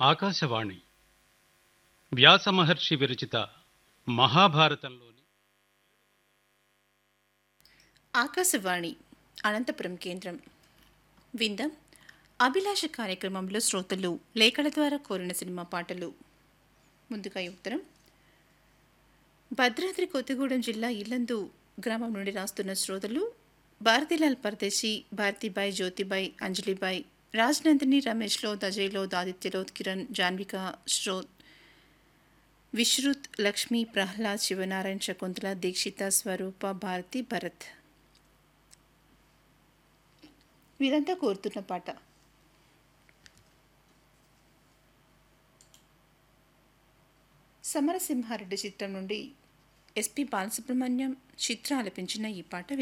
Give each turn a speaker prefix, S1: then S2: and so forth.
S1: ఆకాశవాణి వ్యాస మహర్షి విరచిత మహాభారతంలోని
S2: ఆకాశవాణి అనంతపురం కేంద్రం విందాం అభిలాష కార్యక్రమంలో శ్రోతలు లేఖల ద్వారా కోరిన సినిమా పాటలు ముందుగా ఈ ఉత్తరం భద్రాద్రి కొత్తగూడెం జిల్లా ఇల్లందు గ్రామం నుండి రాస్తున్న శ్రోతలు భారతీలాల్ పరదేశి భారతీబాయ్ జ్యోతిబాయ్ అంజలిబాయ్ రాజ్నందిని రమేష్ లోద్ అజయ్ లోద్ ఆదిత్య లోద్ కిరణ్ జాన్విక శ్రోత్ విశ్రుత్ లక్ష్మి ప్రహ్లాద్ శివనారాయణ శకుంతల దీక్షిత స్వరూప భారతి భరత్ వీరంతా కోరుతున్న పాట సమరసింహారెడ్డి చిత్రం నుండి ఎస్పి బాలసుబ్రహ్మణ్యం చిత్ర ఆలపించిన ఈ పాట